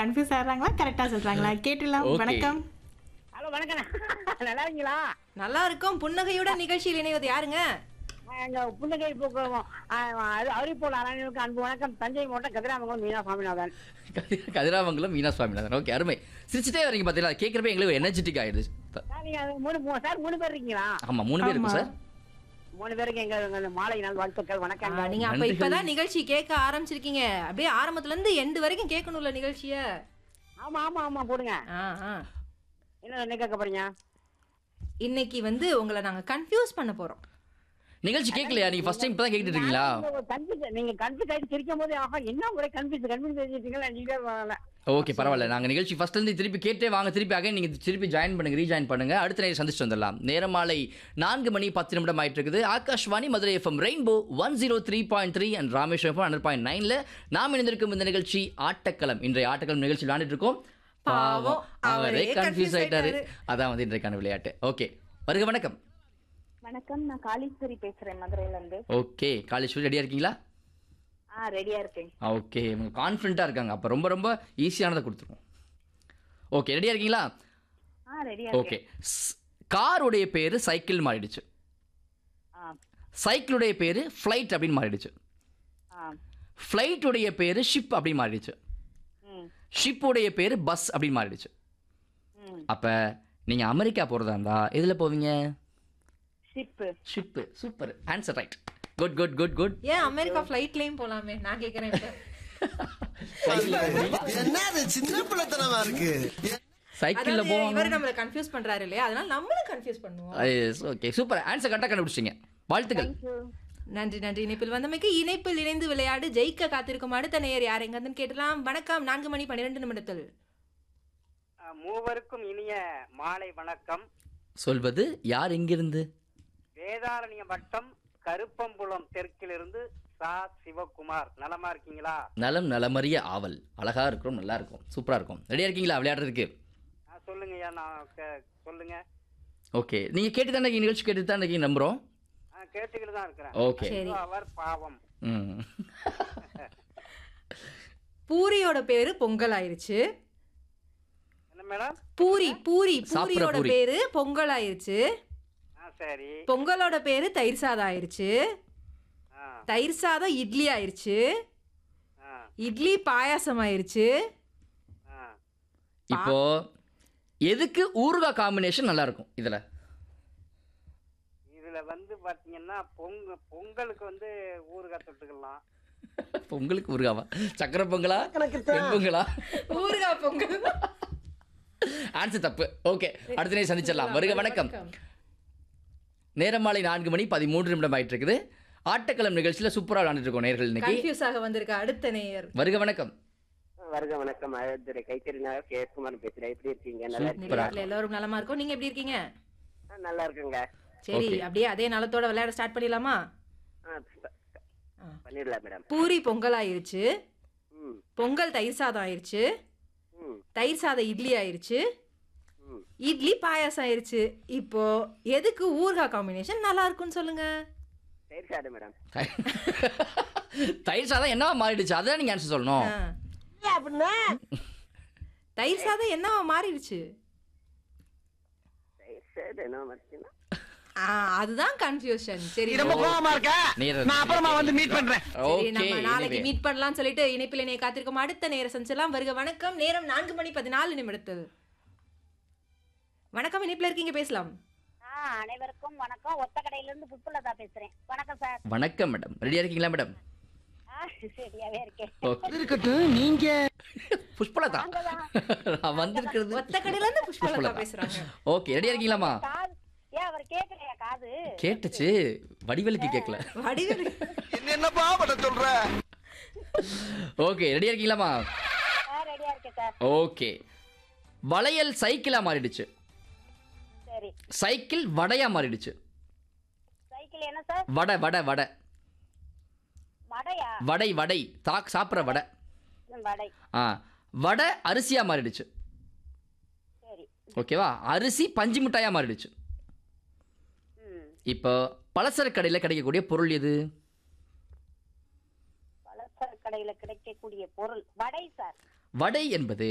Confuse ஆகுறாங்களா கரெக்டா சொல்றாங்களா கேட்டுலாம் Okay. வணக்கம் ஹலோ வணக்கம் நல்லா இருக்கீங்களா நல்லா இருக்கும் புன்னகையுடன் நிகழ்ச்சியில் இணைவது யாருங்க எங்க புன்னகை போக்குவரத்து அரிப்போல் அரணனுக்கு அன்பு வணக்கம் தஞ்சை மாவட்டம் கதிராமங்கலம் மீனா சுவாமிநாதன் கதி- கதிராமங்கலம் மீனா சுவாமிநாதன் ஓகே அருமை சிரிச்சுட்டே வரீங்க பார்த்தீங்களா கேட்குறப்ப எங்களுக்கு எனர்ஜெட்டிக் ஆயிடுச்சு த- சார் நீங்க அது மூணு மூணு சார் மூணு பேர் இருக்கீங்களா ஆமா மூணு பேர் இருக்கும் ஆமா. சார் மூணு பேருக்கு எங்க எங்க மாலை நாள் வாழ்த்துக்கள் ஆ, வணக்கம் நீங்க அப்ப நன்றிகள். இப்பதான் நிகழ்ச்சி கேட்க ஆரம்பிச்சிருக்கீங்க அப்படியே ஆரம்பத்துல இருந்து எண்டு வரைக்கும் கேட்கணும்ல நிகழ்ச்சிய ஆமா ஆமா ஆமா போடுங்க ஆ, ஆ. என்ன என்ன கேட்க போறீங்க இன்னைக்கு வந்து உங்களை நாங்க கன்ஃபியூஸ் பண்ண போறோம் நிகழ்ச்சி கேட்கலையா நீங்க ஃபர்ஸ்ட் டைம் இப்பதான் கேட்டுட்டு இருக்கீங்களா கன்ஃபியூஸ் நீங்க கன்ஃபியூஸ் ஆயிட்டு சிரிக்கும் போது ஆஹா என்ன ஒரே கன்ஃபியூஸ் கன்ஃபியூஸ் ஆயிட்டீங்களா நீங்க வரல ஓகே பரவாயில்ல நாங்க நிகழ்ச்சி ஃபர்ஸ்ட்ல இருந்து திருப்பி கேட்டே வாங்க திருப்பி ஆக நீங்க திருப்பி ஜாயின் பண்ணுங்க ரீஜாயின் பண்ணுங்க அடுத்த நேரம் சந்திச்சு வந்துடலாம் நேரம் மாலை நான்கு மணி பத்து நிமிடம் ஆயிட்டு இருக்குது Akashvani Madurai FM rainbow one zero three point three and Rameswaram FM hundred point நைன்ல நாம் இணைந்திருக்கும் இந்த நிகழ்ச்சி ஆட்டக்களம் இன்றைய ஆட்டக்களம் நிகழ்ச்சி விளையாண்டுட்டு இருக்கோம் பாவம், அவரே அவரே கன்ஃபியூஸ் confuse ஆயிட்டாரு ஆயிட்டாரு. அதான் வந்து இன்றைக்கான விளையாட்டு ஓகே வருக வணக்கம் வணக்கம் நான் காளீஸ்வரி பேசுறேன் மதுரையில இருந்து ஓகே காலேஜ் ரெடியா இருக்கீங்களா ஆ ரெடியா இருக்கேன் ஓகே இவங்க கான்ஃபிடண்ட்டாக இருக்காங்க அப்போ ரொம்ப ரொம்ப ஈஸியானதை கொடுத்துருவோம் ஓகே ரெடியாக இருக்கீங்களா ஆ ரெடியா ஓகே காருடைய பேர் சைக்கிள் மாறிடுச்சு ஆ சைக்கிளுடைய பேர் ஃப்ளைட் அப்படின்னு மாறிடுச்சு ஆ ஃப்ளைட்டுடைய பேர் ஷிப் அப்படின்னு மாறிடுச்சு ம் ஷிப்புடைய பேர் பஸ் அப்படின்னு மாறிடுச்சு ம் அப்போ நீங்கள் அமெரிக்கா போகிறதா இருந்தா எதில் போவீங்க ship ship super answer right good good good good ஏன் அமெரிக்கா ஃபிளைட்லயும் போலாமே நான் கேக்குறேன் இப்ப என்னது சின்ன பிள்ளைத்தனமா இருக்கு சைக்கிளில் அதாவது போவாங்க இவர் நம்மள கன்ஃபியூஸ் பண்றாரு இல்லையா அதனால நம்மளும் கன்ஃபியூஸ் பண்ணுவோம் ஓகே சூப்பர் ஆன்சர் கரெக்டாக கண்டுபிடிச்சிங்க வாழ்த்துக்கள் நன்றி நன்றி இணைப்பில் வந்தமைக்கு இணைப்பில் இணைந்து விளையாடு ஜெயிக்க காத்திருக்கும் அடுத்த நேயர் யார் எங்கன்னு கேட்டலாம் வணக்கம் நான்கு மணி பன்னிரெண்டு நிமிடத்தில் மூவருக்கும் இனிய மாலை வணக்கம் சொல்வது யார் எங்கிருந்து வேதாரண்ய வட்டம் கருப்பம்புலம் தெற்கிலிருந்து சா சிவகுமார் நலமா இருக்கீங்களா நலம் நலமறிய ஆவல் அழகா இருக்கிறோம் நல்லா இருக்கும் சூப்பரா இருக்கும் ரெடியா இருக்கீங்களா விளையாடுறதுக்கு ஆ, சொல்லுங்கய்யா நான் கே- சொல்லுங்க ஓகே நீங்க கேட்டு தானே நிகழ்ச்சி கேட்டு தான் இருக்கீங்க நம்புறோம் ஆ, கேட்டுக்கிட்டு தான் இருக்கிறேன் ஓகே சரி. ஐயோ, அவர் பாவம் ம் பூரியோட பேரு பொங்கல் ஆயிருச்சு என்ன மேடம் பூரி பூரி சாப்பிடுற பூரியோட பூரி. பேரு பொங்கல் ஆயிருச்சு ஆ சரி பொங்கலோட பேரு தயிர் சாதம் ஆயிருச்சு ஆ தயிர் சாதம் இட்லி ஆயிருச்சு ஆ இட்லி பாயாசம் ஆயிருச்சு ஆ இப்போ எதுக்கு ஊறுகாய் காம்பினேஷன் நல்லா இருக்கும் இதுல இதுல வந்து பாத்தீங்கன்னா பொங்க பொங்கலுக்கு வந்து ஊறுகாய் தொட்டுக்கலாம் பொங்கலுக்கு ஊறுகாவா சக்கரை பொங்கலா வெண் பொங்கலா ஊறுகாய் பொங்கல் ஆன்சர் தப்பு ஓகே அடுத்த நேரம் சந்திச்சிடலாம் வருக வணக்கம் நேரம் மாலை நான்கு மணி பதிமூன்று நிமிடம் ஆயிட்டு இருக்குது ஆட்டக்களம் நிகழ்ச்சியில சூப்பரா விளையாண்டுட்டு இருக்கோம் நேர்கள் இன்னைக்கு கன்ஃபியூஸ் ஆக வந்திருக்க அடுத்த நேயர் வருக வணக்கம் வருக வணக்கம் அழகுரை கைத்தறி நகர் கே எஸ் குமார் பேசுறேன் எப்படி இருக்கீங்க நல்லா சூப்பரா நிலையத்துல எல்லாரும் நலமா இருக்கும் நீங்க எப்படி இருக்கீங்க இருக்கீங்களா? நல்லா இருக்குங்க சரி Okay. அப்படியே அதே நலத்தோட விளையாட ஸ்டார்ட் பண்ணிடலாமா ஆ, ச- ஆ. பண்ணிடலாம் மேடம் பூரி பொங்கல் ஆயிருச்சு ம் பொங்கல் தயிர் சாதம் ஆயிருச்சு ம் தயிர் சாதம் இட்லி ஆயிருச்சு ம் இட்லி பாயாசம் ஆயிருச்சு இப்போ எதுக்கு ஊறுகாய் காம்பினேஷன் நல்லா இருக்கும்னு சொல்லுங்க சரி சார் மேடம் தயிர் சாதம் என்னவா மாறிடுச்சு அதான் நீங்க ஆன்சர் சொல்லணும் ஆ. தயிர் சாதம் என்னவா மாறிடுச்சு சரி சரி என்ன மறைச்சுன்னா ஆ, அதுதான் கன்ஃபியூஷன் சரி ரொம்ப கோவமா இருக்க நேரா- நான் அப்புறமா வந்து மீட் பண்றேன் சரி ஓகே நம்ம நாளைக்கு மீட் பண்ணலாம் சொல்லிட்டு இணைப்பில் இணைய காத்திருக்கும் அடுத்த நேரம் சந்திச்சலாம் வருக வணக்கம் நேரம் நான்கு மணி பதினாலு நிமிடத்தில் வணக்கம் இணைப்பில் இருக்கீங்க பேசலாம் ஆ அனைவருக்கும் வணக்கம் ஒத்த கடையில இருந்து புஷ்பலதா பேசுறேன் வணக்கம் சார் வணக்கம் மேடம் ரெடியா இருக்கீங்களா மேடம் ஆ சரியாவே இருக்கேன் ஓகே இருக்கட்டும் நீங்க புஷ்பலதா நான் வந்திருக்கிறது ஒத்த கடையில இருந்து புஷ்பலதா புஷ்பலதா. பேசுறாங்க ஓகே ரெடியா இருக்கீங்களாமா காது ஏன் அவர் கேட்கலையா காது கேட்டுச்சு வடிவேலுக்கு கேட்கல வடிவேலு என்ன என்னப்பா பண்ண சொல்ற ஓகே ரெடியா இருக்கீங்களாமா ஆ ரெடியா இருக்கேன் சார் ஓகே வளையல் சைக்கிளா மாறிடுச்சு சரி சைக்கிள் வடையா மாறிடுச்சு சைக்கிள் என்ன சார் வடை வடை வடை வடையா வடை வடை தாக் சாப்பிட்ற வடை ம், வடை ஆ வடை அரிசியா மாறிடுச்சு சரி ஓகேவா அரிசி பஞ்சு மிட்டாயா மாறிடுச்சு ம் இப்போ பலசர கடையில் கிடைக்கக்கூடிய பொருள் எது பலசர கடையில கிடைக்கக்கூடிய பொருள் வடை சார் வடை என்பது